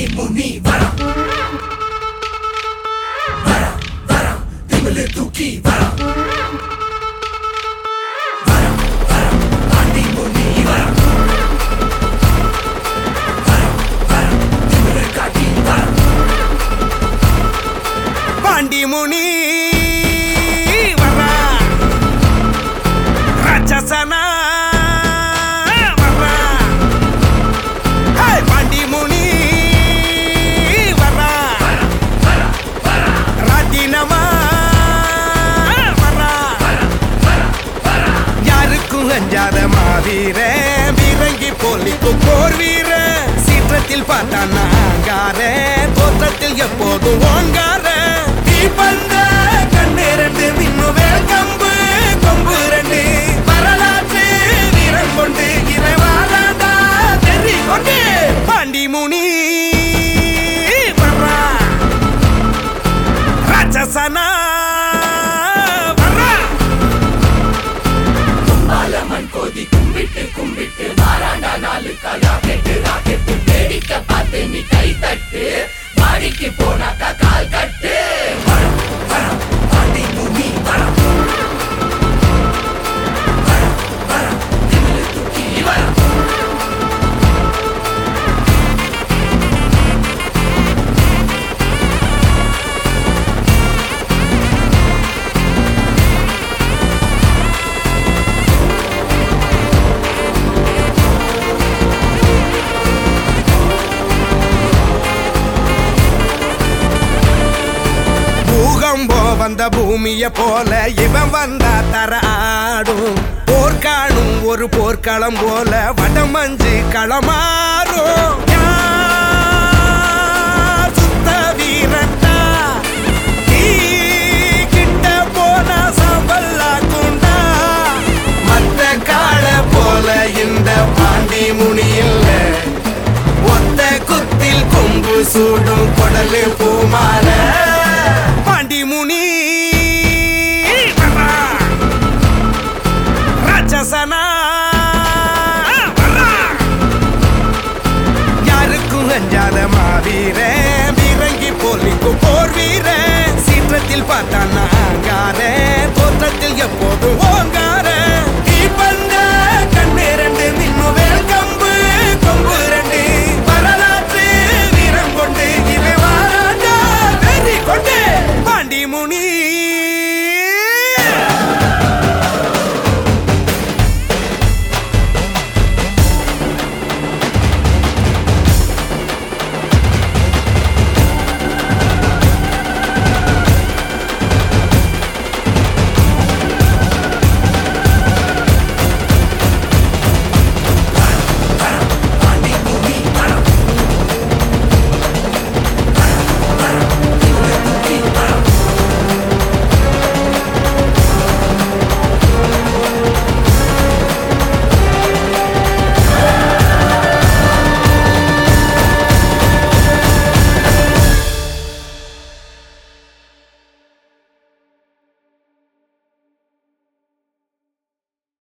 பாண்டி முனி வரம் வரம் வரம் திமிழு தூக்கி வரம் வரம் வரம் பாண்டி முனி வரம் வரம் வரம் திமிழு காட்டி வரம் பாண்டி முனி வரா ராட்சசனா வரா ஹே பாண்டி முனி வரா ராட்டினமா வரா யாருக்கும் அஞ்சாத மாவீர பீரங்கி போலிக்கும் போர் வீர சீற்றத்தில் பார்த்தா நாங்கார தோற்றத்தில் எப்போதும் ஓங்கார நீ வந்த கண்ணு ரெண்டு மின்னுவே கம்பு கொம்பு ரெண்டு வரலாற்று வீரம் கொண்டு இறைவாராடா தெரி கொண்டு பாண்டி முனி வர்றா ராட்சசனா வர்றா பாலமன் கோதி கும்பிட்டு கும்பிட்டு மாறாண்டா நாலு காலா கெட்டு ராக்கெட்டு வேடிக்கை பார்த்து நீ கை தட்டு வாடிக்கு போனாக்கா கால் கட்டு வரம் வரம் பாண்டி முனி வரம் வரம் வரம் திமிழு தூக்கி வரம் பூகம்போ வந்த பூமிய போல இவன் வந்தா தர ஆடும் போர்க்காணும் ஒரு போர்க்களம் போல வடமஞ்சு களமாறும் யார் சுத்த வீரட்டா நீ கிட்ட போனா சம்பல்லா குண்டா மத்த கால போல இந்த பாண்டி முனி இல்ல ஒத்த குத்தில் கொம்பு சூடும் கொடலு பூமால பாண்டி முனி வரா. ராட்சசனா வரா. யாருக்கும் அஞ்சாத மாவீர பீரங்கி போலிக்கும் போர் வீர சீற்றத்தில் பார்த்தா நாங்கார தோற்றத்தில் எப்போதும்